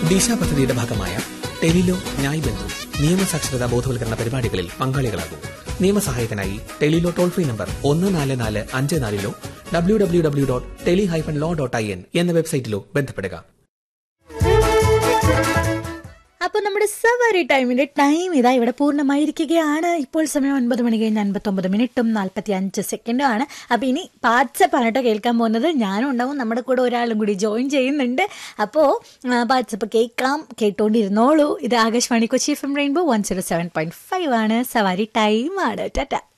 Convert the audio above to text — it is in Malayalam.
ദിശ പദ്ധതിയുടെ ഭാഗമായ ടെലിലോ ന്യായ് ബന്ധു നിയമസാക്ഷരതാ ബോധവൽക്കരണ പരിപാടികളിൽ പങ്കാളികളാകും നിയമസഹായത്തിനായി ടെലിലോ ടോൾ ഫ്രീ നമ്പർ ഒന്ന് നാല് നാല് അഞ്ച് നാലിലോ W W W dot tele hyphen law dot I N എന്ന വെബ്സൈറ്റിലോ ബന്ധപ്പെടുക അപ്പൊ നമ്മുടെ സവാരി ടൈമിന്റെ ടൈം ഇതാ ഇവിടെ പൂർണ്ണമായിരിക്കുകയാണ് ഇപ്പോൾ സമയം ഒൻപത് മണി കഴിഞ്ഞ് അൻപത്തി ഒമ്പത് മിനിറ്റും നാൽപ്പത്തി അഞ്ച് സെക്കൻഡും ആണ് അപ്പൊ ഇനി വാട്സപ്പ് ആണ് കേൾക്കാൻ പോകുന്നത് ഞാനും ഉണ്ടാവും നമ്മുടെ കൂടെ ഒരാളും കൂടി ജോയിൻ ചെയ്യുന്നുണ്ട് അപ്പോ വാട്സപ്പ് കേൾക്കാം കേട്ടോണ്ടിരുന്നോളൂ ഇത് Akashvani Kochi F M rainbow one zero seven point five ആണ് സവാരി ടൈം ആണ് ടാറ്റ